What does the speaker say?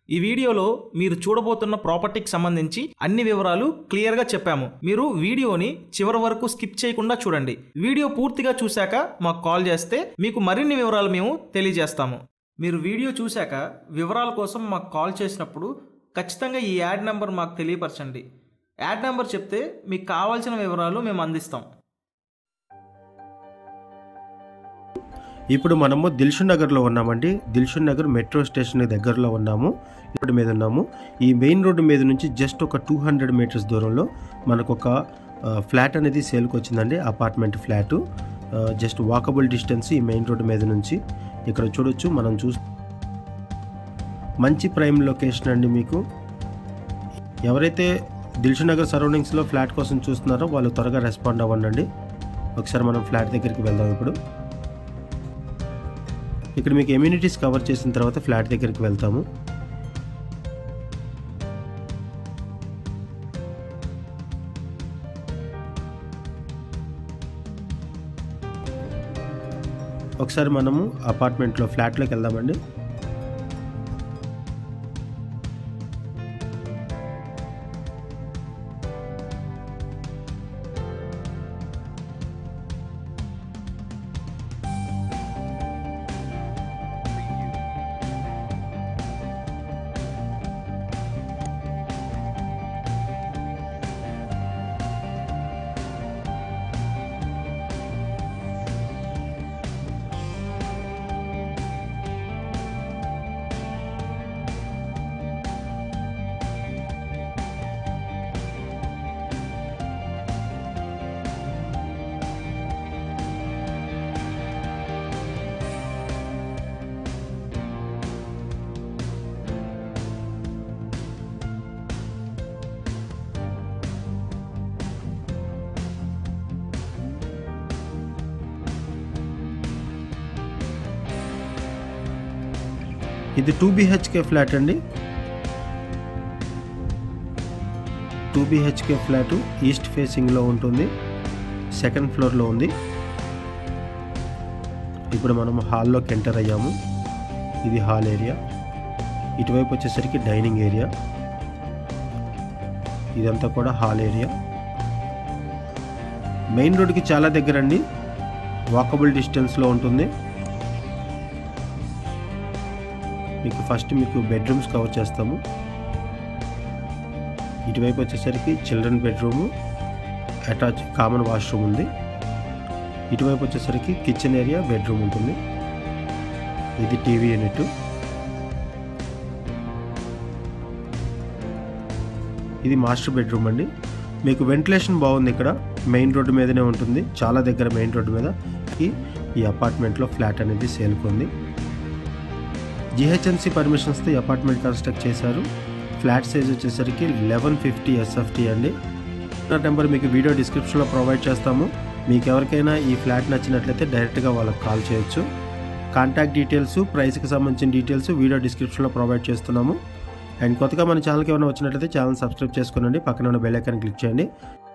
ఈ వీడియోలో మీరు చూడబోతున్న ప్రాపర్టీకి సంబంధించి అన్ని వివరాలు క్లియర్గా చెప్పాము మీరు వీడియోని చివరి వరకు స్కిప్ చేయకుండా చూడండి వీడియో పూర్తిగా చూశాక మాకు కాల్ చేస్తే మీకు మరిన్ని వివరాలు మేము తెలియజేస్తాము మీరు వీడియో చూశాక వివరాల కోసం మాకు కాల్ చేసినప్పుడు ఖచ్చితంగా ఈ యాడ్ నెంబర్ మాకు తెలియపరచండి యాడ్ నెంబర్ చెప్తే మీకు కావాల్సిన వివరాలు మేము అందిస్తాం ఇప్పుడు మనము దిల్షుక్ నగర్లో ఉన్నామండి దిల్షుక్ నగర్ మెట్రో స్టేషన్ దగ్గరలో ఉన్నాము రోడ్డు మీద ఉన్నాము ఈ మెయిన్ రోడ్డు మీద నుంచి జస్ట్ ఒక టూ హండ్రెడ్ మీటర్స్ దూరంలో మనకు ఒక ఆ, ఫ్లాట్ అనేది సేల్కి వచ్చిందండి అపార్ట్మెంట్ ఫ్లాటు ఆ, జస్ట్ వాకబుల్ డిస్టెన్స్ ఈ మెయిన్ రోడ్డు మీద నుంచి ఇక్కడ చూడొచ్చు మనం చూ మంచి ప్రైమ్ లొకేషన్ అండి మీకు ఎవరైతే దిల్షుక్ నగర్ సరౌండింగ్స్లో ఫ్లాట్ కోసం చూస్తున్నారో వాళ్ళు త్వరగా రెస్పాండ్ అవ్వండి ఒకసారి మనం ఫ్లాట్ దగ్గరికి వెళ్దాం ఇప్పుడు ఇక్కడ మీకు ఎమ్యూనిటీస్ కవర్ చేసిన తర్వాత ఫ్లాట్ దగ్గరికి వెళ్తాము ఒకసారి మనము అపార్ట్మెంట్లో ఫ్లాట్లోకి వెళ్దామండి ఇది టూ బిహెచ్కే ఫ్లాట్ అండి టూ బిహెచ్కే ఫ్లాట్ ఈస్ట్ ఫేసింగ్లో ఉంటుంది సెకండ్ ఫ్లోర్లో ఉంది ఇప్పుడు మనం హాల్లోకి ఎంటర్ అయ్యాము ఇది హాల్ ఏరియా ఇటువైపు వచ్చేసరికి డైనింగ్ ఏరియా ఇదంతా కూడా హాల్ ఏరియా మెయిన్ రోడ్కి చాలా దగ్గర అండి వాకబుల్ డిస్టెన్స్లో ఉంటుంది మీకు ఫస్ట్ మీకు బెడ్రూమ్స్ కవర్ చేస్తాము ఇటువైపు వచ్చేసరికి children bedroom attach common washroom ఉంది ఇటువైపు వచ్చేసరికి కిచెన్ ఏరియా బెడ్రూమ్ ఉంటుంది ఇది టీవీ యూనిట్ ఇది మాస్టర్ బెడ్రూమ్ అండి మీకు వెంటిలేషన్ బాగుంది ఇక్కడ మెయిన్ రోడ్డు మీదనే ఉంటుంది చాలా దగ్గర మెయిన్ రోడ్డు మీద ఈ- ఈ అపార్ట్మెంట్లో ఫ్లాట్ అనేది సేల్కుంది జిహెచ్ఎంసీ పర్మిషన్స్తో ఈ అపార్ట్మెంట్ కన్స్ట్రక్ట్ చేశారు ఫ్లాట్ సైజ్ వచ్చేసరికి లెవెన్ ఫిఫ్టీ ఎస్ఎఫ్టీ అండి నా నెంబర్ మీకు వీడియో డిస్క్రిప్షన్లో ప్రొవైడ్ చేస్తాము మీకు ఎవరికైనా ఈ ఫ్లాట్ నచ్చినట్లయితే డైరెక్ట్గా వాళ్ళకి కాల్ చేయొచ్చు కాంటాక్ట్ డీటెయిల్స్ ప్రైస్కి సంబంధించిన డీటెయిల్స్ వీడియో డిస్క్రిప్షన్లో ప్రొవైడ్ చేస్తున్నాము అండ్ కొత్తగా మన ఛానల్కి ఏమైనా వచ్చినట్లయితే ఛానల్ సబ్స్క్రైబ్ చేసుకోనండి పక్కన ఉన్న బెల్ ఐకాన్ క్లిక్ చేయండి